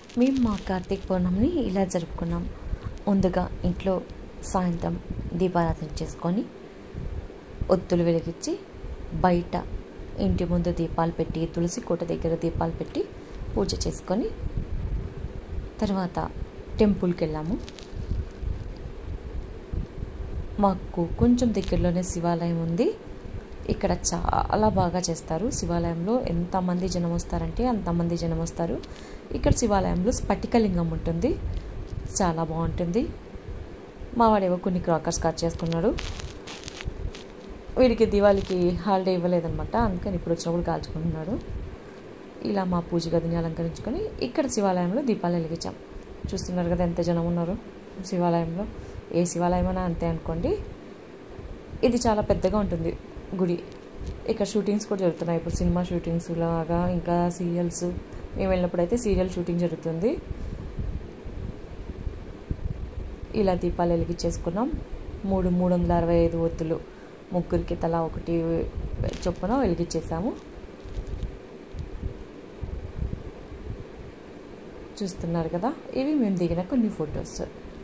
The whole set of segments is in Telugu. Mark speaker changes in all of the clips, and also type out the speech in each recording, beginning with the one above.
Speaker 1: మేము మా కార్తీక పౌర్ణమిని ఇలా జరుపుకున్నాం ముందుగా ఇంట్లో సాయంత్రం దీపారాధన చేసుకొని ఒత్తులు వెలిగించి బయట ఇంటి ముందు దీపాలు పెట్టి తులసి కోట దగ్గర దీపాలు పెట్టి పూజ చేసుకొని తర్వాత టెంపుల్కి వెళ్ళాము మాకు కొంచెం దగ్గరలోనే శివాలయం ఉంది ఇక్కడ చాలా బాగా చేస్తారు శివాలయంలో ఎంతమంది జనం వస్తారంటే అంతమంది జనం వస్తారు ఇక్కడ శివాలయంలో స్ఫటికలింగం ఉంటుంది చాలా బాగుంటుంది మా వాడేవో కొన్ని క్రాకర్స్ కట్ చేసుకున్నాడు వీడికి దివాళీకి హాలిడే ఇవ్వలేదన్నమాట అందుకని ఇప్పుడు వచ్చినప్పుడు కాల్చుకుంటున్నాడు ఇలా మా పూజ గదిని అలంకరించుకొని ఇక్కడ శివాలయంలో దీపాలు వెలిగించాం చూస్తున్నారు కదా ఎంత జనం ఉన్నారు శివాలయంలో ఏ శివాలయం అయినా అంతే అనుకోండి ఇది చాలా పెద్దగా ఉంటుంది గుడి ఇక్కడ షూటింగ్స్ కూడా జరుగుతున్నాయి ఇప్పుడు సినిమా షూటింగ్స్ లాగా ఇంకా సీరియల్స్ మేము వెళ్ళినప్పుడు అయితే సీరియల్ షూటింగ్ జరుగుతుంది ఇలా దీపాలు వెలిగించేసుకున్నాం మూడు మూడు వందల అరవై ఐదు ఒత్తులు ముగ్గురికి తలా ఒకటి చొప్పున వెలిగించేసాము చూస్తున్నారు కదా ఇవి మేము దిగిన కొన్ని ఫొటోస్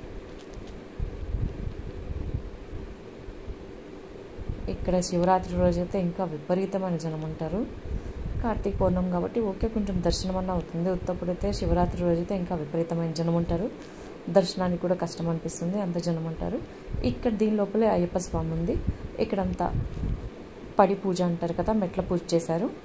Speaker 1: ఇక్కడ శివరాత్రి రోజైతే ఇంకా విపరీతమైన జనం ఉంటారు కార్తీక పౌర్ణం కాబట్టి ఓకే కొంచెం దర్శనం అన్న అవుతుంది ఉత్తప్పుడైతే శివరాత్రి రోజైతే ఇంకా విపరీతమైన జనం ఉంటారు దర్శనానికి కూడా కష్టం అనిపిస్తుంది అంత జనం ఉంటారు ఇక్కడ దీని లోపలే అయ్యప్ప స్వామి ఉంది ఇక్కడంతా పడి పూజ అంటారు కదా మెట్ల పూజ చేశారు